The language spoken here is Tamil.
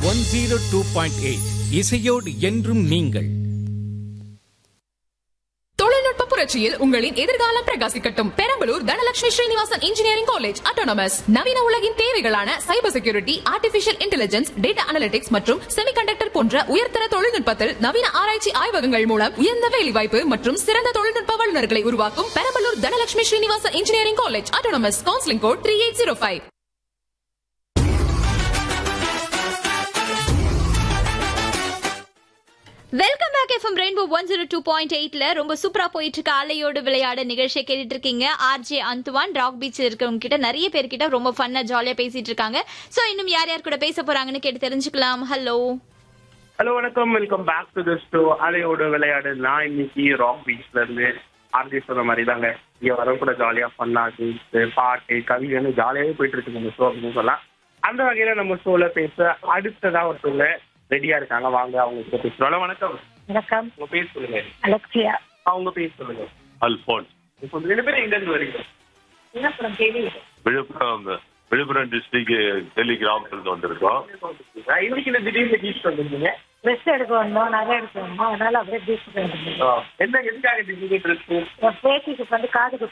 one zero two point eight இசையோடு என்றும் நீங்கள் தொழில்நுட்ப புரட்சியில் உங்களின் எதிர்காலம் பிரகாசிக்கட்டும் Perambalur Dhanalakshmi Srinivasan engineering college autonomous நவீன உலகின் தேவைகளான cyber security artificial intelligence data analytics மற்றும் செமிகண்டக்டர் போன்ற உயர்தர தொழில்நுட்பத்தில் நவீன ஆராய்ச்சி ஆய்வகங்கள் மூலம் உயர்ந்த வேலைவாய்ப்பு மற்றும் சிறந்த தொழில்நுட்ப வல்லுநர்களை உருவாக்கும் Perambalur Dhanalakshmi Srinivasan engineering college autonomous counselling code three eight zero five welcome back FM Rainbow one zero two point எயிட்ல ரொம்ப சூப்பரா போயிட்டு இருக்க அலையோடு விளையாட நிகழ்ச்சியை கேட்டுட்டு இருக்கீங்க ஆர்ஜே அந்துவான் ராக் பீச் இருக்கவங்க கிட்ட நிறைய பேர்கிட்ட ரொம்ப ஃபன்னா ஜாலியா பேசிட்டு இருக்காங்க சோ இன்னும் யார் யார் கூட பேச போறாங்கன்னு கேட்டு தெரிஞ்சுக்கலாம் ஹலோ ஹலோ வணக்கம் welcome back to the show அலையோட விளையாடு நான் இன்னைக்கு ராக் பீச்ல இருந்து ஆர்ஜி சொன்ன மாதிரி தாங்க இங்க வர கூட ஜாலியா பண்ணா பாட்டு கவிதைன்னு ஜாலியாவே போயிட்டு இருக்கு நம்ம ஷோ அப்படின்னு சொல்லலாம் அந்த வகையில நம்ம ஷோல பேச அடுத்ததா ஒருத்தவங்க ரெடியா இருக்காங்க வாங்க அவங்க கிட்ட பேசுறோம் ஹலோ வணக்கம் வணக்கம் உங்க பேர் சொல்லுங்க அலெக்சியா அவங்க பேர் சொல்லுங்க அல்போன்ஸ் இப்போ ரெண்டு பேரும் எங்க இருந்து வரீங்க என்ன படம் கேள்வி விழுப்புரம் விழுப்புரம் டிஸ்ட்ரிக்ட் டெல்லி கிராமத்துல வந்திருக்கோம் இன்னைக்கு இந்த திடீர்னு பீச் வந்திருக்கீங்க ட்ரெஸ் எடுக்க வந்தோம் நகை எடுக்க வந்தோம் அதனால அப்படியே பீச்சுக்கு வந்துருந்தோம் என்ன எதுக்காக திடீர்னு ட்ரெஸ் என் பேத்திக்கு வந்து காதுக்கு